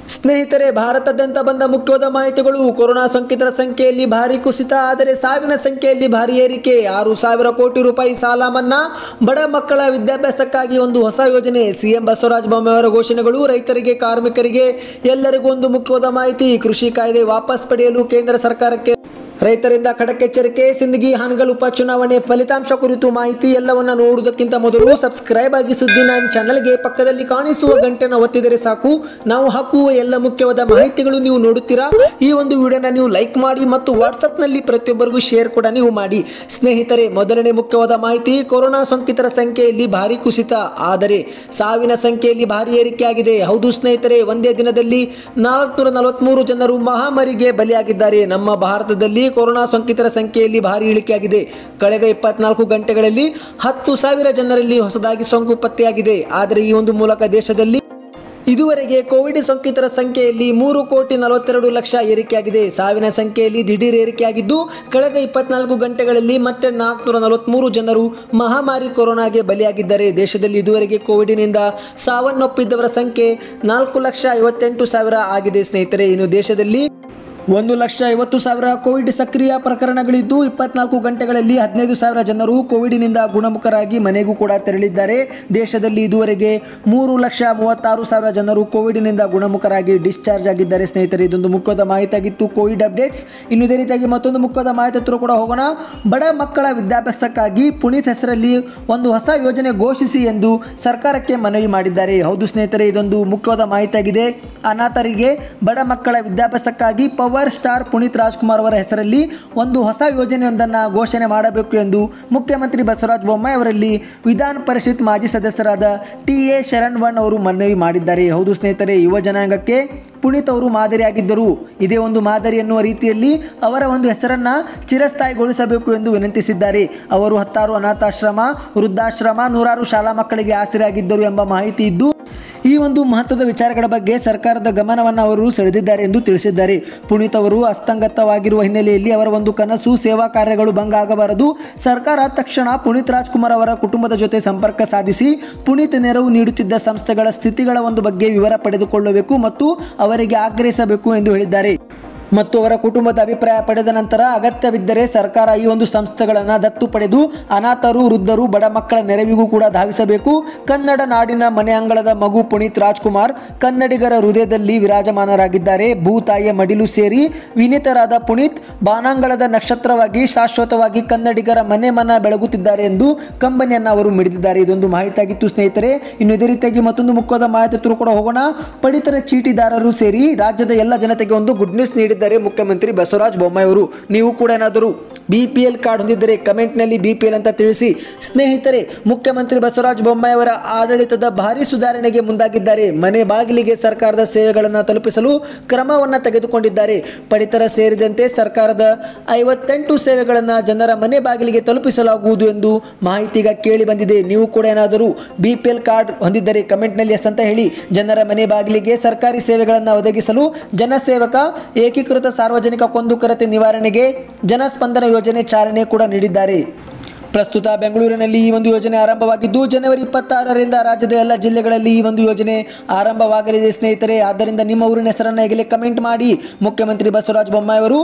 ಸ್ನೇಹಿತರೆ ಭಾರತದಂತ ಬಂದ ಮುಖ್ಯವಾದ ಮಾಹಿತಿಗಳು ಕೊರೋನಾ ಸೋಂಕಿತರ ಸಂಖ್ಯೆಯಲ್ಲಿ ಭಾರಿ ಕುಸಿತ ಆದರೆ ಸಾವಿನ ಸಂಖ್ಯೆಯಲ್ಲಿ ಭಾರಿ ಏರಿಕೆ ಆರು ಸಾವಿರ ಕೋಟಿ ರೂಪಾಯಿ ಸಾಲ ಮನ್ನಾ ಬಡ ಮಕ್ಕಳ ವಿದ್ಯಾಭ್ಯಾಸಕ್ಕಾಗಿ ಒಂದು ಹೊಸ ಯೋಜನೆ ಸಿಎಂ ಬಸವರಾಜ ಬೊಮ್ಮಾಯಿಯವರ ಘೋಷಣೆಗಳು ರೈತರಿಗೆ ಕಾರ್ಮಿಕರಿಗೆ ಎಲ್ಲರಿಗೂ ಒಂದು ಮುಖ್ಯವಾದ ಮಾಹಿತಿ ಕೃಷಿ ಕಾಯ್ದೆ ವಾಪಸ್ ಪಡೆಯಲು ಕೇಂದ್ರ ಸರ್ಕಾರಕ್ಕೆ ರೈತರಿಂದ ಖಡಕ್ ಎಚ್ಚರಿಕೆ ಸಿಂದಗಿ ಹಾನಗಲ್ ಉಪಚುನಾವಣೆ ಫಲಿತಾಂಶ ಕುರಿತು ಮಾಹಿತಿ ಎಲ್ಲವನ್ನ ನೋಡುವುದಕ್ಕಿಂತ ಮೊದಲು ಸಬ್ಸ್ಕ್ರೈಬ್ ಆಗಿ ಸುದ್ದಿ ನೈನ್ ಚಾನಲ್ಗೆ ಪಕ್ಕದಲ್ಲಿ ಕಾಣಿಸುವ ಗಂಟೆನ ಒತ್ತಿದರೆ ಸಾಕು ನಾವು ಹಾಕುವ ಎಲ್ಲ ಮುಖ್ಯವಾದ ಮಾಹಿತಿಗಳು ನೀವು ನೋಡುತ್ತೀರಾ ಈ ಒಂದು ವಿಡಿಯೋನ ನೀವು ಲೈಕ್ ಮಾಡಿ ಮತ್ತು ವಾಟ್ಸಪ್ನಲ್ಲಿ ಪ್ರತಿಯೊಬ್ಬರಿಗೂ ಶೇರ್ ಕೂಡ ನೀವು ಮಾಡಿ ಸ್ನೇಹಿತರೆ ಮೊದಲನೇ ಮುಖ್ಯವಾದ ಮಾಹಿತಿ ಕೊರೋನಾ ಸೋಂಕಿತರ ಸಂಖ್ಯೆಯಲ್ಲಿ ಭಾರಿ ಕುಸಿತ ಆದರೆ ಸಾವಿನ ಸಂಖ್ಯೆಯಲ್ಲಿ ಭಾರಿ ಏರಿಕೆಯಾಗಿದೆ ಹೌದು ಸ್ನೇಹಿತರೆ ಒಂದೇ ದಿನದಲ್ಲಿ ನಾಲ್ಕುನೂರ ನಲವತ್ಮೂರು ಜನರು ಮಹಾಮಾರಿಗೆ ಬಲಿಯಾಗಿದ್ದಾರೆ ನಮ್ಮ ಭಾರತದಲ್ಲಿ ಕೊರೋನಾ ಸೋಂಕಿತರ ಸಂಖ್ಯೆಯಲ್ಲಿ ಭಾರಿ ಇಳಿಕೆಯಾಗಿದೆ ಕಳೆದ ಇಪ್ಪತ್ನಾಲ್ಕು ಗಂಟೆಗಳಲ್ಲಿ ಹತ್ತು ಸಾವಿರ ಜನರಲ್ಲಿ ಹೊಸದಾಗಿ ಸೋಂಕು ಪತ್ತೆಯಾಗಿದೆ ಆದರೆ ಈ ಒಂದು ಮೂಲಕ ದೇಶದಲ್ಲಿ ಇದುವರೆಗೆ ಕೋವಿಡ್ ಸೋಂಕಿತರ ಸಂಖ್ಯೆಯಲ್ಲಿ ಮೂರು ಕೋಟಿ ನಲವತ್ತೆರಡು ಲಕ್ಷ ಏರಿಕೆಯಾಗಿದೆ ಸಾವಿನ ಸಂಖ್ಯೆಯಲ್ಲಿ ದಿಢೀರ್ ಏರಿಕೆಯಾಗಿದ್ದು ಕಳೆದ ಇಪ್ಪತ್ನಾಲ್ಕು ಗಂಟೆಗಳಲ್ಲಿ ಮತ್ತೆ ನಾಲ್ಕುನೂರ ನಲವತ್ಮೂರು ಜನರು ಮಹಾಮಾರಿ ಕೊರೋನಾಗೆ ಬಲಿಯಾಗಿದ್ದಾರೆ ದೇಶದಲ್ಲಿ ಇದುವರೆಗೆ ಕೋವಿಡ್ನಿಂದ ಸಾವನ್ನಪ್ಪಿದ್ದವರ ಸಂಖ್ಯೆ ನಾಲ್ಕು ಲಕ್ಷ ಐವತ್ತೆಂಟು ಸಾವಿರ ಆಗಿದೆ ಸ್ನೇಹಿತರೆ ಇನ್ನು ದೇಶದಲ್ಲಿ ಒಂದು ಲಕ್ಷ ಐವತ್ತು ಸಾವಿರ ಕೋವಿಡ್ ಸಕ್ರಿಯ ಪ್ರಕರಣಗಳಿದ್ದು ಇಪ್ಪತ್ನಾಲ್ಕು ಗಂಟೆಗಳಲ್ಲಿ ಹದಿನೈದು ಸಾವಿರ ಜನರು ಕೋವಿಡ್ನಿಂದ ಗುಣಮುಖರಾಗಿ ಮನೆಗೂ ಕೂಡ ತೆರಳಿದ್ದಾರೆ ದೇಶದಲ್ಲಿ ಇದುವರೆಗೆ ಮೂರು ಲಕ್ಷ ಮೂವತ್ತಾರು ಸಾವಿರ ಜನರು ಕೋವಿಡ್ನಿಂದ ಗುಣಮುಖರಾಗಿ ಡಿಸ್ಚಾರ್ಜ್ ಆಗಿದ್ದಾರೆ ಸ್ನೇಹಿತರೆ ಇದೊಂದು ಮುಖ್ಯದ ಮಾಹಿತಿ ಆಗಿತ್ತು ಕೋವಿಡ್ ಅಪ್ಡೇಟ್ಸ್ ಇನ್ನು ಇದೇ ರೀತಿಯಾಗಿ ಮತ್ತೊಂದು ಮುಖ್ಯದ ಮಾಹಿತಿ ಹತ್ರ ಕೂಡ ಹೋಗೋಣ ಬಡ ಮಕ್ಕಳ ವಿದ್ಯಾಭ್ಯಾಸಕ್ಕಾಗಿ ಪುನೀತ್ ಹೆಸರಲ್ಲಿ ಒಂದು ಹೊಸ ಯೋಜನೆ ಘೋಷಿಸಿ ಎಂದು ಸರ್ಕಾರಕ್ಕೆ ಮನವಿ ಮಾಡಿದ್ದಾರೆ ಹೌದು ಸ್ನೇಹಿತರೆ ಇದೊಂದು ಮುಖ್ಯವಾದ ಮಾಹಿತಿ ಆಗಿದೆ ಅನಾಥರಿಗೆ ಬಡ ಮಕ್ಕಳ ವಿದ್ಯಾಭ್ಯಾಸಕ್ಕಾಗಿ ಪವರ್ ಸ್ಟಾರ್ ಪುನೀತ್ ರಾಜ್ಕುಮಾರ್ ಅವರ ಹೆಸರಲ್ಲಿ ಒಂದು ಹೊಸ ಯೋಜನೆಯೊಂದನ್ನು ಘೋಷಣೆ ಮಾಡಬೇಕು ಎಂದು ಮುಖ್ಯಮಂತ್ರಿ ಬಸವರಾಜ ಬೊಮ್ಮಾಯಿ ಅವರಲ್ಲಿ ವಿಧಾನ ಪರಿಷತ್ ಮಾಜಿ ಸದಸ್ಯರಾದ ಟಿ ಎ ಶರಣ್ವಣ್ ಅವರು ಮನವಿ ಮಾಡಿದ್ದಾರೆ ಹೌದು ಸ್ನೇಹಿತರೆ ಯುವ ಜನಾಂಗಕ್ಕೆ ಪುನೀತ್ ಅವರು ಮಾದರಿಯಾಗಿದ್ದರು ಇದೇ ಒಂದು ಮಾದರಿ ಎನ್ನುವ ರೀತಿಯಲ್ಲಿ ಅವರ ಒಂದು ಹೆಸರನ್ನು ಚಿರಸ್ಥಾಯಿಗೊಳಿಸಬೇಕು ಎಂದು ವಿನಂತಿಸಿದ್ದಾರೆ ಅವರು ಹತ್ತಾರು ಅನಾಥಾಶ್ರಮ ವೃದ್ಧಾಶ್ರಮ ನೂರಾರು ಶಾಲಾ ಮಕ್ಕಳಿಗೆ ಆಸರೆಯಾಗಿದ್ದರು ಎಂಬ ಮಾಹಿತಿ ಇದ್ದು ಈ ಒಂದು ಮಹತ್ವದ ವಿಚಾರಗಳ ಬಗ್ಗೆ ಸರ್ಕಾರದ ಗಮನವನ್ನು ಅವರು ಸೆಳೆದಿದ್ದಾರೆ ಎಂದು ತಿಳಿಸಿದ್ದಾರೆ ಪುನೀತ್ ಅವರು ಅಸ್ತಂಗತವಾಗಿರುವ ಹಿನ್ನೆಲೆಯಲ್ಲಿ ಅವರ ಒಂದು ಕನಸು ಸೇವಾ ಕಾರ್ಯಗಳು ಭಂಗ ಆಗಬಾರದು ಸರ್ಕಾರ ತಕ್ಷಣ ಪುನೀತ್ ರಾಜ್ಕುಮಾರ್ ಅವರ ಕುಟುಂಬದ ಜೊತೆ ಸಂಪರ್ಕ ಸಾಧಿಸಿ ಪುನೀತ್ ನೆರವು ನೀಡುತ್ತಿದ್ದ ಸಂಸ್ಥೆಗಳ ಸ್ಥಿತಿಗಳ ಒಂದು ಬಗ್ಗೆ ವಿವರ ಪಡೆದುಕೊಳ್ಳಬೇಕು ಮತ್ತು ಅವರಿಗೆ ಆಗ್ರಹಿಸಬೇಕು ಎಂದು ಹೇಳಿದ್ದಾರೆ ಮತ್ತು ಅವರ ಕುಟುಂಬದ ಅಭಿಪ್ರಾಯ ಪಡೆದ ನಂತರ ಅಗತ್ಯವಿದ್ದರೆ ಸರ್ಕಾರ ಈ ಒಂದು ಸಂಸ್ಥೆಗಳನ್ನು ದತ್ತು ಪಡೆದು ಅನಾಥರು ವೃದ್ಧರು ಬಡ ಮಕ್ಕಳ ನೆರವಿಗೂ ಕೂಡ ಧಾವಿಸಬೇಕು ಕನ್ನಡ ನಾಡಿನ ಮನೆ ಅಂಗಳದ ಮಗು ಪುನೀತ್ ರಾಜ್ಕುಮಾರ್ ಕನ್ನಡಿಗರ ಹೃದಯದಲ್ಲಿ ವಿರಾಜಮಾನರಾಗಿದ್ದಾರೆ ಭೂತಾಯಿಯ ಮಡಿಲು ಸೇರಿ ವಿನೀತರಾದ ಪುನೀತ್ ಬಾನಾಂಗಳದ ನಕ್ಷತ್ರವಾಗಿ ಶಾಶ್ವತವಾಗಿ ಕನ್ನಡಿಗರ ಮನೆ ಮನ ಬೆಳಗುತ್ತಿದ್ದಾರೆ ಎಂದು ಕಂಬನಿಯನ್ನು ಅವರು ಮಿಡಿದಿದ್ದಾರೆ ಇದೊಂದು ಮಾಹಿತಿ ಆಗಿತ್ತು ಸ್ನೇಹಿತರೆ ಇನ್ನು ಇದೇ ರೀತಿಯಾಗಿ ಮತ್ತೊಂದು ಮುಖ್ಯವಾದ ಮಾಹಿತಿ ಹತ್ರ ಕೂಡ ಹೋಗೋಣ ಪಡಿತರ ಚೀಟಿದಾರರು ಸೇರಿ ರಾಜ್ಯದ ಎಲ್ಲ ಜನತೆಗೆ ಒಂದು ಗುಡ್ ನ್ಯೂಸ್ ನೀಡಿದ್ದಾರೆ ಮುಖ್ಯಮಂತ್ರಿ ಬಸವರಾಜ ಬೊಮ್ಮಾಯಿ ಅವರು ನೀವು ಕೂಡ ಏನಾದರೂ ಬಿ ಪಿ ಎಲ್ ಕಾರ್ಡ್ ಹೊಂದಿದ್ದರೆ ಕಮೆಂಟ್ನಲ್ಲಿ ಬಿ ಪಿ ಎಲ್ ಅಂತ ತಿಳಿಸಿ ಸ್ನೇಹಿತರೆ ಮುಖ್ಯಮಂತ್ರಿ ಬಸವರಾಜ ಬೊಮ್ಮಾಯಿ ಅವರ ಆಡಳಿತದ ಭಾರಿ ಸುಧಾರಣೆಗೆ ಮುಂದಾಗಿದ್ದಾರೆ ಮನೆ ಬಾಗಿಲಿಗೆ ಸರ್ಕಾರದ ಸೇವೆಗಳನ್ನು ತಲುಪಿಸಲು ಕ್ರಮವನ್ನು ತೆಗೆದುಕೊಂಡಿದ್ದಾರೆ ಪಡಿತರ ಸೇರಿದಂತೆ ಸರ್ಕಾರದ ಐವತ್ತೆಂಟು ಸೇವೆಗಳನ್ನು ಜನರ ಮನೆ ಬಾಗಿಲಿಗೆ ತಲುಪಿಸಲಾಗುವುದು ಎಂದು ಮಾಹಿತಿ ಈಗ ಕೇಳಿ ಬಂದಿದೆ ನೀವು ಕೂಡ ಏನಾದರೂ ಬಿ ಪಿ ಎಲ್ ಕಾರ್ಡ್ ಹೊಂದಿದ್ದರೆ ಕಮೆಂಟ್ನಲ್ಲಿ ಎಸ್ ಅಂತ ಹೇಳಿ ಜನರ ಮನೆ ಬಾಗಿಲಿಗೆ ಸರ್ಕಾರಿ ಸೇವೆಗಳನ್ನು ಒದಗಿಸಲು ಜನಸೇವಕ ಏಕೀಕೃತ ಸಾರ್ವಜನಿಕ ಕುಂದುಕೊರತೆ ನಿವಾರಣೆಗೆ ಜನಸ್ಪಂದನ ಯೋಜನೆ ಚಾಲನೆ ಕೂಡ ನೀಡಿದ್ದಾರೆ ಪ್ರಸ್ತುತ ಬೆಂಗಳೂರಿನಲ್ಲಿ ಈ ಒಂದು ಯೋಜನೆ ಆರಂಭವಾಗಿದ್ದು ಜನವರಿ ಇಪ್ಪತ್ತಾರರಿಂದ ರಾಜ್ಯದ ಎಲ್ಲ ಜಿಲ್ಲೆಗಳಲ್ಲಿ ಈ ಒಂದು ಯೋಜನೆ ಆರಂಭವಾಗಲಿದೆ ಸ್ನೇಹಿತರೆ ಆದ್ದರಿಂದ ನಿಮ್ಮ ಊರಿನ ಹೆಸರನ್ನು ಈಗಲೇ ಕಮೆಂಟ್ ಮಾಡಿ ಮುಖ್ಯಮಂತ್ರಿ ಬಸವರಾಜ ಬೊಮ್ಮಾಯಿ ಅವರು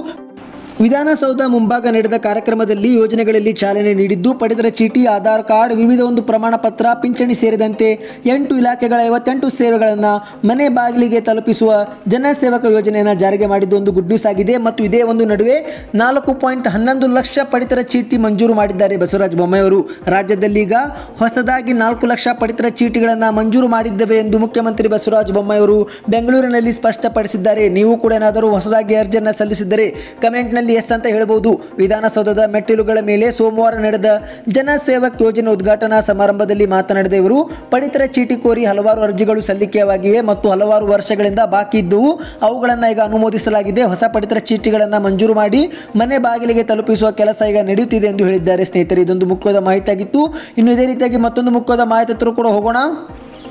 ವಿಧಾನಸೌಧ ಮುಂಭಾಗ ನಡೆದ ಕಾರ್ಯಕ್ರಮದಲ್ಲಿ ಯೋಜನೆಗಳಲ್ಲಿ ಚಾಲನೆ ನೀಡಿದ್ದು ಪಡೆದರ ಚೀಟಿ ಆಧಾರ್ ಕಾರ್ಡ್ ವಿವಿಧ ಒಂದು ಪ್ರಮಾಣ ಪತ್ರ ಪಿಂಚಣಿ ಸೇರಿದಂತೆ ಎಂಟು ಇಲಾಖೆಗಳ ಐವತ್ತೆಂಟು ಸೇವೆಗಳನ್ನು ಮನೆ ಬಾಗಿಲಿಗೆ ತಲುಪಿಸುವ ಜನಸೇವಕ ಯೋಜನೆಯನ್ನು ಜಾರಿಗೆ ಮಾಡಿದ್ದು ಒಂದು ಗುಡ್ ನ್ಯೂಸ್ ಆಗಿದೆ ಮತ್ತು ಇದೇ ಒಂದು ನಡುವೆ ನಾಲ್ಕು ಪಾಯಿಂಟ್ ಹನ್ನೊಂದು ಲಕ್ಷ ಪಡಿತರ ಚೀಟಿ ಮಂಜೂರು ಮಾಡಿದ್ದಾರೆ ಬಸವರಾಜ ಬೊಮ್ಮಾಯಿ ಅವರು ರಾಜ್ಯದಲ್ಲಿ ಈಗ ಹೊಸದಾಗಿ ನಾಲ್ಕು ಲಕ್ಷ ಪಡಿತರ ಚೀಟಿಗಳನ್ನು ಮಂಜೂರು ಮಾಡಿದ್ದೇವೆ ಎಂದು ಮುಖ್ಯಮಂತ್ರಿ ಬಸವರಾಜ ಬೊಮ್ಮಾಯಿ ಅವರು ಬೆಂಗಳೂರಿನಲ್ಲಿ ಸ್ಪಷ್ಟಪಡಿಸಿದ್ದಾರೆ ನೀವು ಕೂಡ ಏನಾದರೂ ಹೊಸದಾಗಿ ಅರ್ಜಿಯನ್ನು ಸಲ್ಲಿಸಿದ್ದರೆ ಕಮೆಂಟ್ನಲ್ಲಿ ಎಸ್ ಅಂತ ಹೇಳಬಹುದು ವಿಧಾನಸೌಧದ ಮೆಟ್ಟಿಲುಗಳ ಮೇಲೆ ಸೋಮವಾರ ನಡೆದ ಜನಸೇವಕ್ ಯೋಜನೆ ಉದ್ಘಾಟನಾ ಸಮಾರಂಭದಲ್ಲಿ ಮಾತನಾಡಿದ ಇವರು ಪಡಿತರ ಚೀಟಿ ಕೋರಿ ಹಲವಾರು ಅರ್ಜಿಗಳು ಸಲ್ಲಿಕೆಯಾಗಿವೆ ಮತ್ತು ಹಲವಾರು ವರ್ಷಗಳಿಂದ ಬಾಕಿ ಇದ್ದವು ಅವುಗಳನ್ನು ಈಗ ಅನುಮೋದಿಸಲಾಗಿದೆ ಹೊಸ ಪಡಿತರ ಚೀಟಿಗಳನ್ನು ಮಂಜೂರು ಮಾಡಿ ಮನೆ ಬಾಗಿಲಿಗೆ ತಲುಪಿಸುವ ಕೆಲಸ ಈಗ ನಡೆಯುತ್ತಿದೆ ಎಂದು ಹೇಳಿದ್ದಾರೆ ಸ್ನೇಹಿತರೆ ಇದೊಂದು ಮುಖ್ಯವಾದ ಮಾಹಿತಿ ಆಗಿತ್ತು ಇನ್ನು ಇದೇ ರೀತಿಯಾಗಿ ಮತ್ತೊಂದು ಮುಖ್ಯವಾದ ಮಾಹಿತಿ ಹತ್ರ ಕೂಡ ಹೋಗೋಣ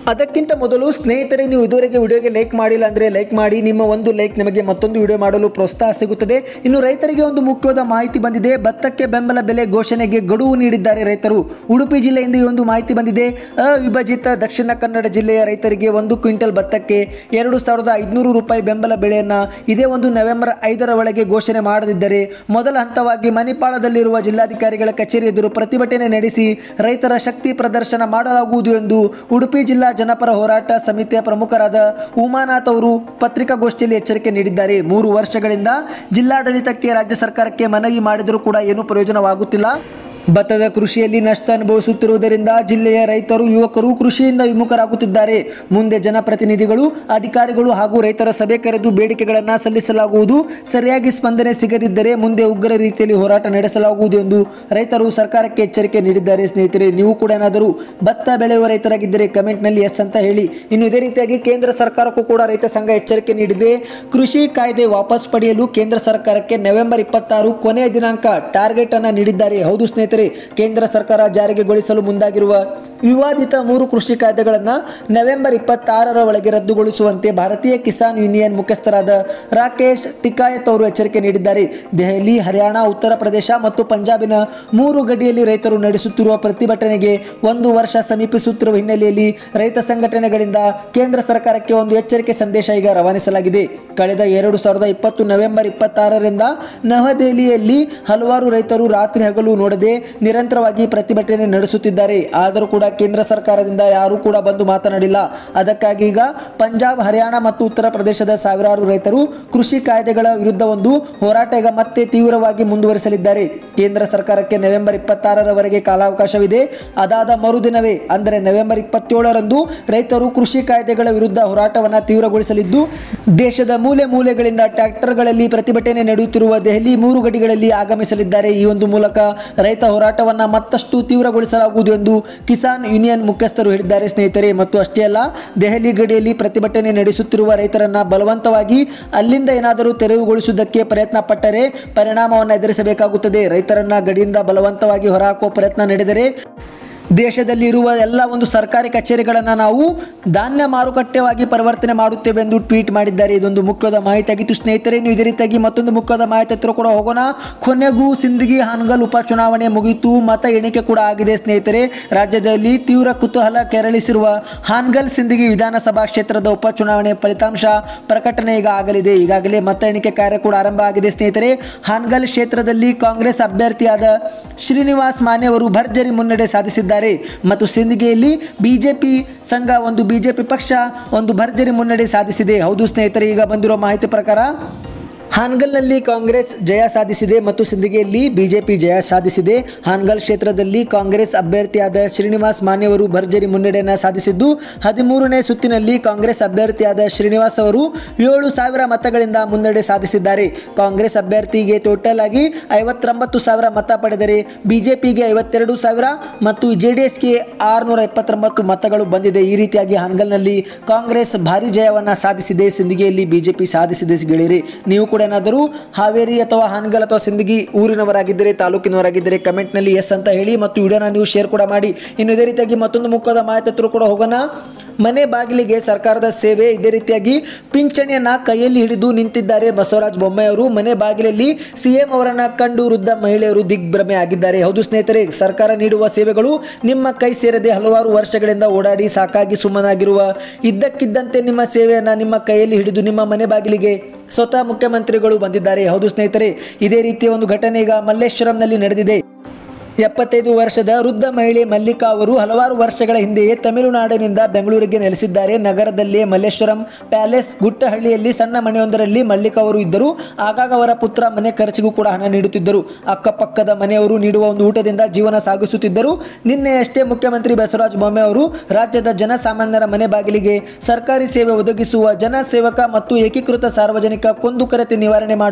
ಅದಕ್ಕಿಂತ ಮೊದಲು ಸ್ನೇಹಿತರೆ ನೀವು ಇದುವರೆಗೆ ವಿಡಿಯೋಗೆ ಲೈಕ್ ಮಾಡಿಲ್ಲ ಅಂದರೆ ಲೈಕ್ ಮಾಡಿ ನಿಮ್ಮ ಒಂದು ಲೈಕ್ ನಮಗೆ ಮತ್ತೊಂದು ವಿಡಿಯೋ ಮಾಡಲು ಪ್ರೋತ್ಸಾಹ ಸಿಗುತ್ತದೆ ಇನ್ನು ರೈತರಿಗೆ ಒಂದು ಮುಖ್ಯವಾದ ಮಾಹಿತಿ ಬಂದಿದೆ ಭತ್ತಕ್ಕೆ ಬೆಂಬಲ ಬೆಲೆ ಘೋಷಣೆಗೆ ಗಡುವು ನೀಡಿದ್ದಾರೆ ರೈತರು ಉಡುಪಿ ಜಿಲ್ಲೆಯಿಂದ ಈ ಒಂದು ಮಾಹಿತಿ ಬಂದಿದೆ ಅವಿಭಜಿತ ದಕ್ಷಿಣ ಕನ್ನಡ ಜಿಲ್ಲೆಯ ರೈತರಿಗೆ ಒಂದು ಕ್ವಿಂಟಲ್ ಭತ್ತಕ್ಕೆ ಎರಡು ಸಾವಿರದ ಐದುನೂರು ರೂಪಾಯಿ ಬೆಂಬಲ ಬೆಲೆಯನ್ನು ಇದೇ ಒಂದು ನವೆಂಬರ್ ಐದರ ಒಳಗೆ ಘೋಷಣೆ ಮಾಡದಿದ್ದರೆ ಮೊದಲ ಹಂತವಾಗಿ ಮಣಿಪಾಲದಲ್ಲಿರುವ ಜಿಲ್ಲಾಧಿಕಾರಿಗಳ ಕಚೇರಿ ಎದುರು ಪ್ರತಿಭಟನೆ ನಡೆಸಿ ರೈತರ ಶಕ್ತಿ ಪ್ರದರ್ಶನ ಮಾಡಲಾಗುವುದು ಎಂದು ಉಡುಪಿ ಜಿಲ್ಲಾ ಜನಪರ ಹೋರಾಟ ಸಮಿತಿಯ ಪ್ರಮುಖರಾದ ಉಮಾನಾಥ್ ಅವರು ಪತ್ರಿಕಾಗೋಷ್ಠಿಯಲ್ಲಿ ಎಚ್ಚರಿಕೆ ನೀಡಿದ್ದಾರೆ ಮೂರು ವರ್ಷಗಳಿಂದ ಜಿಲ್ಲಾಡಳಿತಕ್ಕೆ ರಾಜ್ಯ ಸರ್ಕಾರಕ್ಕೆ ಮನವಿ ಮಾಡಿದರೂ ಕೂಡ ಏನೂ ಪ್ರಯೋಜನವಾಗುತ್ತಿಲ್ಲ ಭತ್ತದ ಕೃಷಿಯಲ್ಲಿ ನಷ್ಟ ಅನುಭವಿಸುತ್ತಿರುವುದರಿಂದ ಜಿಲ್ಲೆಯ ರೈತರು ಯುವಕರು ಕೃಷಿಯಿಂದ ವಿಮುಖರಾಗುತ್ತಿದ್ದಾರೆ ಮುಂದೆ ಜನಪ್ರತಿನಿಧಿಗಳು ಅಧಿಕಾರಿಗಳು ಹಾಗೂ ರೈತರ ಸಭೆ ಕರೆದು ಬೇಡಿಕೆಗಳನ್ನು ಸಲ್ಲಿಸಲಾಗುವುದು ಸರಿಯಾಗಿ ಸ್ಪಂದನೆ ಸಿಗದಿದ್ದರೆ ಮುಂದೆ ಉಗ್ರ ರೀತಿಯಲ್ಲಿ ಹೋರಾಟ ನಡೆಸಲಾಗುವುದು ಎಂದು ರೈತರು ಸರ್ಕಾರಕ್ಕೆ ಎಚ್ಚರಿಕೆ ನೀಡಿದ್ದಾರೆ ಸ್ನೇಹಿತರೆ ನೀವು ಕೂಡ ಏನಾದರೂ ಭತ್ತ ಬೆಳೆಯುವ ರೈತರಾಗಿದ್ದರೆ ಕಮೆಂಟ್ನಲ್ಲಿ ಎಸ್ ಅಂತ ಹೇಳಿ ಇನ್ನು ಇದೇ ರೀತಿಯಾಗಿ ಕೇಂದ್ರ ಸರ್ಕಾರಕ್ಕೂ ಕೂಡ ರೈತ ಸಂಘ ಎಚ್ಚರಿಕೆ ನೀಡಿದೆ ಕೃಷಿ ಕಾಯ್ದೆ ವಾಪಸ್ ಪಡೆಯಲು ಕೇಂದ್ರ ಸರ್ಕಾರಕ್ಕೆ ನವೆಂಬರ್ ಇಪ್ಪತ್ತಾರು ಕೊನೆಯ ದಿನಾಂಕ ಟಾರ್ಗೆಟ್ ಅನ್ನು ನೀಡಿದ್ದಾರೆ ಹೌದು ಸ್ನೇಹಿತರೆ ಕೇಂದ್ರ ಸರ್ಕಾರ ಜಾರಿಗೆಗೊಳಿಸಲು ಮುಂದಾಗಿರುವ ವಿವಾದಿತ ಮೂರು ಕೃಷಿ ಕಾಯ್ದೆಗಳನ್ನು ನವೆಂಬರ್ ಇಪ್ಪತ್ತಾರರ ಒಳಗೆ ರದ್ದುಗೊಳಿಸುವಂತೆ ಭಾರತೀಯ ಕಿಸಾನ್ ಯೂನಿಯನ್ ಮುಖ್ಯಸ್ಥರಾದ ರಾಕೇಶ್ ಟಿಕಾಯತ್ ಅವರು ಎಚ್ಚರಿಕೆ ನೀಡಿದ್ದಾರೆ ದೆಹಲಿ ಹರಿಯಾಣ ಉತ್ತರ ಪ್ರದೇಶ ಮತ್ತು ಪಂಜಾಬಿನ ಮೂರು ಗಡಿಯಲ್ಲಿ ರೈತರು ನಡೆಸುತ್ತಿರುವ ಪ್ರತಿಭಟನೆಗೆ ಒಂದು ವರ್ಷ ಸಮೀಪಿಸುತ್ತಿರುವ ಹಿನ್ನೆಲೆಯಲ್ಲಿ ರೈತ ಸಂಘಟನೆಗಳಿಂದ ಕೇಂದ್ರ ಸರ್ಕಾರಕ್ಕೆ ಒಂದು ಎಚ್ಚರಿಕೆ ಸಂದೇಶ ಈಗ ರವಾನಿಸಲಾಗಿದೆ ಕಳೆದ ಎರಡು ಸಾವಿರದ ಇಪ್ಪತ್ತು ನವೆಂಬರ್ ಇಪ್ಪತ್ತಾರರಿಂದ ನವದೆಹಲಿಯಲ್ಲಿ ಹಲವಾರು ರೈತರು ರಾತ್ರಿ ಹಗಲು ನೋಡದೆ ನಿರಂತರವಾಗಿ ಪ್ರತಿಭಟನೆ ನಡೆಸುತ್ತಿದ್ದಾರೆ ಆದರೂ ಕೂಡ ಕೇಂದ್ರ ಸರ್ಕಾರದಿಂದ ಯಾರೂ ಕೂಡ ಬಂದು ಮಾತನಾಡಿಲ್ಲ ಅದಕ್ಕಾಗಿ ಈಗ ಪಂಜಾಬ್ ಹರಿಯಾಣ ಮತ್ತು ಉತ್ತರ ಪ್ರದೇಶದ ಸಾವಿರಾರು ರೈತರು ಕೃಷಿ ಕಾಯ್ದೆಗಳ ವಿರುದ್ಧ ಒಂದು ಹೋರಾಟ ಈಗ ಮತ್ತೆ ತೀವ್ರವಾಗಿ ಮುಂದುವರಿಸಲಿದ್ದಾರೆ ಕೇಂದ್ರ ಸರ್ಕಾರಕ್ಕೆ ನವೆಂಬರ್ ಇಪ್ಪತ್ತಾರರವರೆಗೆ ಕಾಲಾವಕಾಶವಿದೆ ಅದಾದ ಮರುದಿನವೇ ಅಂದರೆ ನವೆಂಬರ್ ಇಪ್ಪತ್ತೇಳರಂದು ರೈತರು ಕೃಷಿ ಕಾಯ್ದೆಗಳ ವಿರುದ್ಧ ಹೋರಾಟವನ್ನು ತೀವ್ರಗೊಳಿಸಲಿದ್ದು ದೇಶದ ಮೂಲೆ ಮೂಲೆಗಳಿಂದ ಟ್ರ್ಯಾಕ್ಟರ್ಗಳಲ್ಲಿ ಪ್ರತಿಭಟನೆ ನಡೆಯುತ್ತಿರುವ ದೆಹಲಿ ಮೂರು ಗಡಿಗಳಲ್ಲಿ ಆಗಮಿಸಲಿದ್ದಾರೆ ಈ ಒಂದು ಮೂಲಕ ರೈತ ಹೋರಾಟವನ್ನು ಮತ್ತಷ್ಟು ತೀವ್ರಗೊಳಿಸಲಾಗುವುದು ಎಂದು ಕಿಸಾನ್ ಯೂನಿಯನ್ ಮುಖ್ಯಸ್ಥರು ಹೇಳಿದ್ದಾರೆ ಸ್ನೇಹಿತರೆ ಮತ್ತು ಅಷ್ಟೇ ಅಲ್ಲ ದೆಹಲಿ ಗಡಿಯಲ್ಲಿ ಪ್ರತಿಭಟನೆ ನಡೆಸುತ್ತಿರುವ ರೈತರನ್ನ ಬಲವಂತವಾಗಿ ಅಲ್ಲಿಂದ ಏನಾದರೂ ತೆರವುಗೊಳಿಸುವುದಕ್ಕೆ ಪ್ರಯತ್ನ ಪಟ್ಟರೆ ಪರಿಣಾಮವನ್ನು ಎದುರಿಸಬೇಕಾಗುತ್ತದೆ ರೈತರನ್ನ ಗಡಿಯಿಂದ ಬಲವಂತವಾಗಿ ಹೊರಹಾಕುವ ಪ್ರಯತ್ನ ನಡೆದರೆ ದೇಶದಲ್ಲಿ ಇರುವ ಎಲ್ಲ ಒಂದು ಸರ್ಕಾರಿ ಕಚೇರಿಗಳನ್ನು ನಾವು ಧಾನ್ಯ ಮಾರುಕಟ್ಟೆವಾಗಿ ಪರಿವರ್ತನೆ ಮಾಡುತ್ತೇವೆ ಎಂದು ಟ್ವೀಟ್ ಮಾಡಿದ್ದಾರೆ ಇದೊಂದು ಮುಖ್ಯವಾದ ಮಾಹಿತಿ ಆಗಿತ್ತು ಸ್ನೇಹಿತರೆ ನೀವು ಇದೇ ರೀತಿಯಾಗಿ ಮತ್ತೊಂದು ಮುಖ್ಯವಾದ ಮಾಹಿತಿ ಹತ್ರ ಕೂಡ ಹೋಗೋಣ ಕೊನೆಗೂ ಸಿಂದಗಿ ಹಾನಗಲ್ ಉಪಚುನಾವಣೆ ಮುಗಿಯಿತು ಮತ ಎಣಿಕೆ ಕೂಡ ಆಗಿದೆ ಸ್ನೇಹಿತರೆ ರಾಜ್ಯದಲ್ಲಿ ತೀವ್ರ ಕುತೂಹಲ ಕೆರಳಿಸಿರುವ ಹಾನಗಲ್ ಸಿಂದಗಿ ವಿಧಾನಸಭಾ ಕ್ಷೇತ್ರದ ಉಪಚುನಾವಣೆ ಫಲಿತಾಂಶ ಪ್ರಕಟಣೆ ಈಗ ಆಗಲಿದೆ ಈಗಾಗಲೇ ಮತ ಎಣಿಕೆ ಕಾರ್ಯ ಕೂಡ ಆರಂಭ ಆಗಿದೆ ಸ್ನೇಹಿತರೆ ಹಾನಗಲ್ ಕ್ಷೇತ್ರದಲ್ಲಿ ಕಾಂಗ್ರೆಸ್ ಅಭ್ಯರ್ಥಿಯಾದ ಶ್ರೀನಿವಾಸ್ ಮಾನೆ ಅವರು ಭರ್ಜರಿ ಮುನ್ನಡೆ ಸಾಧಿಸಿದ್ದಾರೆ ಮತ್ತು ಸಿಂದಗಿಯಲ್ಲಿ ಬಿಜೆಪಿ ಸಂಘ ಒಂದು ಬಿಜೆಪಿ ಪಕ್ಷ ಒಂದು ಭರ್ಜರಿ ಮುನ್ನಡೆ ಸಾಧಿಸಿದೆ ಹೌದು ಸ್ನೇಹಿತರೆ ಈಗ ಬಂದಿರೋ ಮಾಹಿತಿ ಪ್ರಕಾರ ಹಾನಗಲ್ನಲ್ಲಿ ಕಾಂಗ್ರೆಸ್ ಜಯ ಸಾಧಿಸಿದೆ ಮತ್ತು ಸಿಂದಗಿಯಲ್ಲಿ ಬಿಜೆಪಿ ಜಯ ಸಾಧಿಸಿದೆ ಹಾನಗಲ್ ಕ್ಷೇತ್ರದಲ್ಲಿ ಕಾಂಗ್ರೆಸ್ ಅಭ್ಯರ್ಥಿಯಾದ ಶ್ರೀನಿವಾಸ್ ಮಾನ್ಯವರು ಭರ್ಜರಿ ಮುನ್ನಡೆಯನ್ನು ಸಾಧಿಸಿದ್ದು ಹದಿಮೂರನೇ ಸುತ್ತಿನಲ್ಲಿ ಕಾಂಗ್ರೆಸ್ ಅಭ್ಯರ್ಥಿಯಾದ ಶ್ರೀನಿವಾಸ್ ಅವರು ಏಳು ಸಾವಿರ ಮತಗಳಿಂದ ಮುನ್ನಡೆ ಸಾಧಿಸಿದ್ದಾರೆ ಕಾಂಗ್ರೆಸ್ ಅಭ್ಯರ್ಥಿಗೆ ಟೋಟಲ್ ಆಗಿ ಐವತ್ತೊಂಬತ್ತು ಸಾವಿರ ಮತ ಪಡೆದರೆ ಬಿಜೆಪಿಗೆ ಐವತ್ತೆರಡು ಸಾವಿರ ಮತ್ತು ಜೆ ಡಿ ಎಸ್ಗೆ ಆರುನೂರ ಇಪ್ಪತ್ತೊಂಬತ್ತು ಮತಗಳು ಬಂದಿದೆ ಈ ರೀತಿಯಾಗಿ ಹಾನಗಲ್ನಲ್ಲಿ ಕಾಂಗ್ರೆಸ್ ಭಾರಿ ಜಯವನ್ನು ಸಾಧಿಸಿದೆ ಸಿಂದಗಿಯಲ್ಲಿ ಬಿಜೆಪಿ ಸಾಧಿಸಿದೆ ಗೆಳೆಯರಿ ನೀವು ಕೂಡ ಏನಾದರೂ ಹಾವೇರಿ ಅಥವಾ ಹಾನಗಲ್ ಅಥವಾ ಸಿಂದಗಿ ಊರಿನವರಾಗಿದ್ದರೆ ತಾಲೂಕಿನವರಾಗಿದ್ದರೆ ಕಮೆಂಟ್ನಲ್ಲಿ ಎಸ್ ಅಂತ ಹೇಳಿ ಮತ್ತು ವಿಡಿಯೋನ ನೀವು ಶೇರ್ ಕೂಡ ಮಾಡಿ ಇನ್ನು ಇದೇ ರೀತಿಯಾಗಿ ಮತ್ತೊಂದು ಮುಖದ ಮಾಹಿತಿ ಹತ್ರ ಕೂಡ ಹೋಗೋಣ ಮನೆ ಬಾಗಿಲಿಗೆ ಸರ್ಕಾರದ ಸೇವೆ ಇದೇ ರೀತಿಯಾಗಿ ಪಿಂಚಣಿಯನ್ನ ಕೈಯಲ್ಲಿ ಹಿಡಿದು ನಿಂತಿದ್ದಾರೆ ಬಸವರಾಜ ಬೊಮ್ಮಾಯಿ ಅವರು ಮನೆ ಬಾಗಿಲಲ್ಲಿ ಸಿಎಂ ಅವರನ್ನ ಕಂಡು ವೃದ್ಧ ಮಹಿಳೆಯರು ದಿಗ್ಭ್ರಮೆ ಆಗಿದ್ದಾರೆ ಹೌದು ಸ್ನೇಹಿತರೆ ಸರ್ಕಾರ ನೀಡುವ ಸೇವೆಗಳು ನಿಮ್ಮ ಕೈ ಸೇರದೆ ಹಲವಾರು ವರ್ಷಗಳಿಂದ ಓಡಾಡಿ ಸಾಕಾಗಿ ಸುಮ್ಮನಾಗಿರುವ ಇದ್ದಕ್ಕಿದ್ದಂತೆ ನಿಮ್ಮ ಸೇವೆಯನ್ನು ನಿಮ್ಮ ಕೈಯಲ್ಲಿ ಹಿಡಿದು ನಿಮ್ಮ ಮನೆ ಬಾಗಿಲಿಗೆ ಸ್ವತಃ ಮುಖ್ಯಮಂತ್ರಿಗಳು ಬಂದಿದ್ದಾರೆ ಹೌದು ಸ್ನೇಹಿತರೆ ಇದೇ ರೀತಿಯ ಒಂದು ಘಟನೆ ಈಗ ಮಲ್ಲೇಶ್ವರಂನಲ್ಲಿ ನಡೆದಿದೆ ಎಪ್ಪತ್ತೈದು ವರ್ಷದ ವೃದ್ಧ ಮಹಿಳೆ ಮಲ್ಲಿಕಾ ಅವರು ಹಲವಾರು ವರ್ಷಗಳ ಹಿಂದೆಯೇ ತಮಿಳುನಾಡಿನಿಂದ ಬೆಂಗಳೂರಿಗೆ ನೆಲೆಸಿದ್ದಾರೆ ನಗರದಲ್ಲಿ ಮಲ್ಲೇಶ್ವರಂ ಪ್ಯಾಲೇಸ್ ಗುಟ್ಟಹಳ್ಳಿಯಲ್ಲಿ ಸಣ್ಣ ಮನೆಯೊಂದರಲ್ಲಿ ಮಲ್ಲಿಕಾ ಅವರು ಇದ್ದರು ಆಗಾಗ ಅವರ ಪುತ್ರ ಮನೆ ಖರ್ಚಿಗೂ ಕೂಡ ಹಣ ನೀಡುತ್ತಿದ್ದರು ಅಕ್ಕಪಕ್ಕದ ಮನೆಯವರು ನೀಡುವ ಒಂದು ಊಟದಿಂದ ಜೀವನ ಸಾಗಿಸುತ್ತಿದ್ದರು ನಿನ್ನೆಯಷ್ಟೇ ಮುಖ್ಯಮಂತ್ರಿ ಬಸವರಾಜ ಬೊಮ್ಮಾಯಿ ಅವರು ರಾಜ್ಯದ ಜನಸಾಮಾನ್ಯರ ಮನೆ ಬಾಗಿಲಿಗೆ ಸರ್ಕಾರಿ ಸೇವೆ ಒದಗಿಸುವ ಜನ ಸೇವಕ ಮತ್ತು ಏಕೀಕೃತ ಸಾರ್ವಜನಿಕ ಕುಂದುಕೊರತೆ ನಿವಾರಣೆ ಮಾಡುವ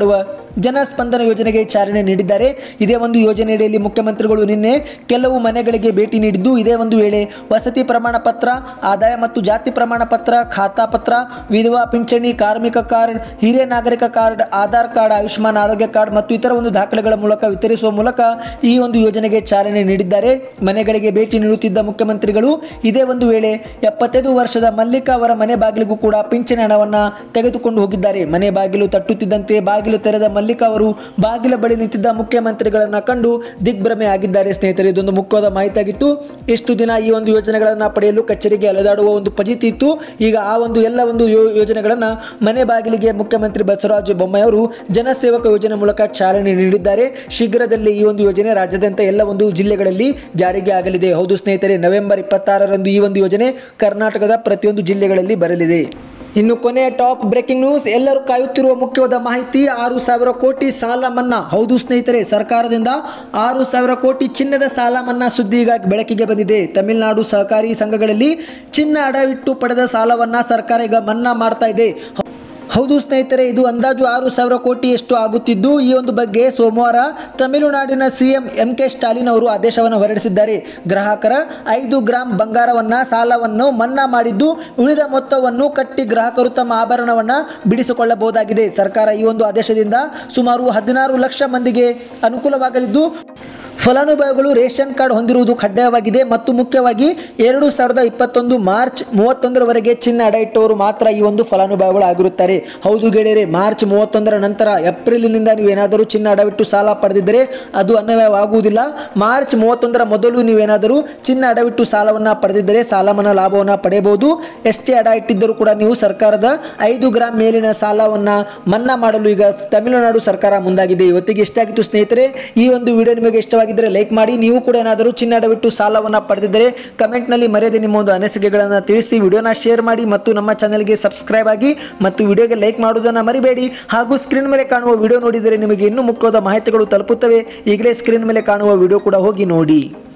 ಜನಸ್ಪಂದನ ಯೋಜನೆಗೆ ಚಾಲನೆ ನೀಡಿದ್ದಾರೆ ಇದೇ ಒಂದು ಯೋಜನೆಯಡಿಯಲ್ಲಿ ಮುಖ್ಯಮಂತ್ರಿಗಳು ನಿನ್ನೆ ಕೆಲವು ಮನೆಗಳಿಗೆ ಭೇಟಿ ನೀಡಿದ್ದು ಇದೇ ಒಂದು ವೇಳೆ ವಸತಿ ಪ್ರಮಾಣ ಪತ್ರ ಆದಾಯ ಮತ್ತು ಜಾತಿ ಪ್ರಮಾಣ ಪತ್ರ ಖಾತಾ ಪತ್ರ ವಿಧವಾ ಪಿಂಚಣಿ ಕಾರ್ಮಿಕ ಕಾರ್ಡ್ ಹಿರಿಯ ನಾಗರಿಕ ಕಾರ್ಡ್ ಆಧಾರ್ ಕಾರ್ಡ್ ಆಯುಷ್ಮಾನ್ ಆರೋಗ್ಯ ಕಾರ್ಡ್ ಮತ್ತು ಇತರ ಒಂದು ದಾಖಲೆಗಳ ಮೂಲಕ ವಿತರಿಸುವ ಮೂಲಕ ಈ ಒಂದು ಯೋಜನೆಗೆ ಚಾಲನೆ ನೀಡಿದ್ದಾರೆ ಮನೆಗಳಿಗೆ ಭೇಟಿ ನೀಡುತ್ತಿದ್ದ ಮುಖ್ಯಮಂತ್ರಿಗಳು ಇದೇ ಒಂದು ವೇಳೆ ಎಪ್ಪತ್ತೈದು ವರ್ಷದ ಮಲ್ಲಿಕಾ ಅವರ ಮನೆ ಬಾಗಿಲಿಗೂ ಕೂಡ ಪಿಂಚಣಿ ಹಣವನ್ನು ತೆಗೆದುಕೊಂಡು ಹೋಗಿದ್ದಾರೆ ಮನೆ ಬಾಗಿಲು ತಟ್ಟುತ್ತಿದ್ದಂತೆ ಬಾಗಿಲು ತೆರೆದ ಮಲ್ಲಿಕಾ ಅವರು ಬಾಗಿಲ ಬಳಿ ನಿಂತಿದ್ದ ಮುಖ್ಯಮಂತ್ರಿಗಳನ್ನ ಕಂಡು ದಿಗ್ಭ್ರಮೆ ಆಗಿದ್ದಾರೆ ಸ್ನೇಹಿತರೆ ಇದೊಂದು ಮುಖ್ಯವಾದ ಮಾಹಿತಿಯಾಗಿತ್ತು ಎಷ್ಟು ದಿನ ಈ ಒಂದು ಯೋಜನೆಗಳನ್ನು ಪಡೆಯಲು ಕಚೇರಿಗೆ ಅಲೆದಾಡುವ ಒಂದು ಪಜಿತಿ ಇತ್ತು ಈಗ ಆ ಒಂದು ಎಲ್ಲ ಒಂದು ಯೋ- ಯೋಜನೆಗಳನ್ನು ಮನೆ ಬಾಗಿಲಿಗೆ ಮುಖ್ಯಮಂತ್ರಿ ಬಸವರಾಜ ಬೊಮ್ಮಾಯಿ ಅವರು ಜನಸೇವಕ ಯೋಜನೆ ಮೂಲಕ ಚಾಲನೆ ನೀಡಿದ್ದಾರೆ ಶೀಘ್ರದಲ್ಲೇ ಈ ಒಂದು ಯೋಜನೆ ರಾಜ್ಯಾದ್ಯಂತ ಎಲ್ಲ ಒಂದು ಜಿಲ್ಲೆಗಳಲ್ಲಿ ಜಾರಿಗೆ ಆಗಲಿದೆ ಹೌದು ಸ್ನೇಹಿತರೆ ನವೆಂಬರ್ ಇಪ್ಪತ್ತಾರರಂದು ಈ ಒಂದು ಯೋಜನೆ ಕರ್ನಾಟಕದ ಪ್ರತಿಯೊಂದು ಜಿಲ್ಲೆಗಳಲ್ಲಿ ಬರಲಿದೆ ಇನ್ನು ಕೊನೆಯ ಟಾಪ್ ಬ್ರೇಕಿಂಗ್ ನ್ಯೂಸ್ ಎಲ್ಲರೂ ಕಾಯುತ್ತಿರುವ ಮುಖ್ಯವಾದ ಮಾಹಿತಿ ಆರು ಸಾವಿರ ಕೋಟಿ ಸಾಲ ಮನ್ನಾ ಹೌದು ಸ್ನೇಹಿತರೆ ಸರ್ಕಾರದಿಂದ ಆರು ಸಾವಿರ ಕೋಟಿ ಚಿನ್ನದ ಸಾಲ ಮನ್ನಾ ಸುದ್ದಿ ಈಗ ಬೆಳಕಿಗೆ ಬಂದಿದೆ ತಮಿಳುನಾಡು ಸಹಕಾರಿ ಸಂಘಗಳಲ್ಲಿ ಚಿನ್ನ ಅಡವಿಟ್ಟು ಪಡೆದ ಸಾಲವನ್ನ ಸರ್ಕಾರ ಈಗ ಮನ್ನಾ ಮಾಡ್ತಾ ಇದೆ ಹೌದು ಸ್ನೇಹಿತರೆ ಇದು ಅಂದಾಜು ಆರು ಸಾವಿರ ಕೋಟಿಯಷ್ಟು ಆಗುತ್ತಿದ್ದು ಈ ಒಂದು ಬಗ್ಗೆ ಸೋಮವಾರ ತಮಿಳುನಾಡಿನ ಸಿಎಂ ಎಂ ಕೆ ಸ್ಟಾಲಿನ್ ಅವರು ಆದೇಶವನ್ನು ಹೊರಡಿಸಿದ್ದಾರೆ ಗ್ರಾಹಕರ ಐದು ಗ್ರಾಂ ಬಂಗಾರವನ್ನ ಸಾಲವನ್ನು ಮನ್ನಾ ಮಾಡಿದ್ದು ಉಳಿದ ಮೊತ್ತವನ್ನು ಕಟ್ಟಿ ಗ್ರಾಹಕರು ತಮ್ಮ ಆಭರಣವನ್ನು ಬಿಡಿಸಿಕೊಳ್ಳಬಹುದಾಗಿದೆ ಸರ್ಕಾರ ಈ ಒಂದು ಆದೇಶದಿಂದ ಸುಮಾರು ಹದಿನಾರು ಲಕ್ಷ ಮಂದಿಗೆ ಅನುಕೂಲವಾಗಲಿದ್ದು ಫಲಾನುಭವಿಗಳು ರೇಷನ್ ಕಾರ್ಡ್ ಹೊಂದಿರುವುದು ಕಡ್ಡಾಯವಾಗಿದೆ ಮತ್ತು ಮುಖ್ಯವಾಗಿ ಎರಡು ಸಾವಿರದ ಇಪ್ಪತ್ತೊಂದು ಮಾರ್ಚ್ ಮೂವತ್ತೊಂದರವರೆಗೆ ಚಿನ್ನ ಅಡ ಇಟ್ಟವರು ಮಾತ್ರ ಈ ಒಂದು ಫಲಾನುಭವಿಗಳು ಆಗಿರುತ್ತಾರೆ ಹೌದು ಗೆಳೆಯರೆ ಮಾರ್ಚ್ ಮೂವತ್ತೊಂದರ ನಂತರ ಏಪ್ರಿಲ್ನಿಂದ ನೀವು ಏನಾದರೂ ಚಿನ್ನ ಅಡವಿಟ್ಟು ಸಾಲ ಪಡೆದಿದ್ದರೆ ಅದು ಅನ್ವಯವಾಗುವುದಿಲ್ಲ ಮಾರ್ಚ್ ಮೂವತ್ತೊಂದರ ಮೊದಲು ನೀವೇನಾದರೂ ಚಿನ್ನ ಅಡವಿಟ್ಟು ಸಾಲವನ್ನು ಪಡೆದಿದ್ದರೆ ಸಾಲ ಮನ್ನಾ ಲಾಭವನ್ನು ಪಡೆಯಬಹುದು ಎಷ್ಟೇ ಅಡ ಇಟ್ಟಿದ್ದರೂ ಕೂಡ ನೀವು ಸರ್ಕಾರದ ಐದು ಗ್ರಾಂ ಮೇಲಿನ ಸಾಲವನ್ನು ಮನ್ನಾ ಮಾಡಲು ಈಗ ತಮಿಳುನಾಡು ಸರ್ಕಾರ ಮುಂದಾಗಿದೆ ಇವತ್ತಿಗೆ ಎಷ್ಟಾಗಿತ್ತು ಸ್ನೇಹಿತರೆ ಈ ಒಂದು ವಿಡಿಯೋ ನಿಮಗೆ ಇಷ್ಟವಾಗಿದ್ದರೆ ಲೈಕ್ ಮಾಡಿ ನೀವು ಕೂಡ ಏನಾದರೂ ಚಿನ್ನ ಅಡವಿಟ್ಟು ಸಾಲವನ್ನು ಪಡೆದಿದ್ದರೆ ಕಮೆಂಟ್ನಲ್ಲಿ ಮರೆಯದೆ ನಿಮ್ಮ ಒಂದು ಅನಿಸಿಕೆಗಳನ್ನು ತಿಳಿಸಿ ವಿಡಿಯೋನ ಶೇರ್ ಮಾಡಿ ಮತ್ತು ನಮ್ಮ ಚಾನಲ್ಗೆ ಸಬ್ಸ್ಕ್ರೈಬ್ ಆಗಿ ಮತ್ತು ವಿಡಿಯೋಗೆ ಲೈಕ್ ಮಾಡುವುದನ್ನು ಮರಿಬೇಡಿ ಹಾಗೂ ಸ್ಕ್ರೀನ್ ಮೇಲೆ ಕಾಣುವ ವಿಡಿಯೋ ನೋಡಿದರೆ ನಿಮಗೆ ಇನ್ನೂ ಮುಖ್ಯವಾದ ಮಾಹಿತಿಗಳು ತಲುಪುತ್ತವೆ ಈಗಲೇ ಸ್ಕ್ರೀನ್ ಮೇಲೆ ಕಾಣುವ ವಿಡಿಯೋ ಕೂಡ ಹೋಗಿ ನೋಡಿ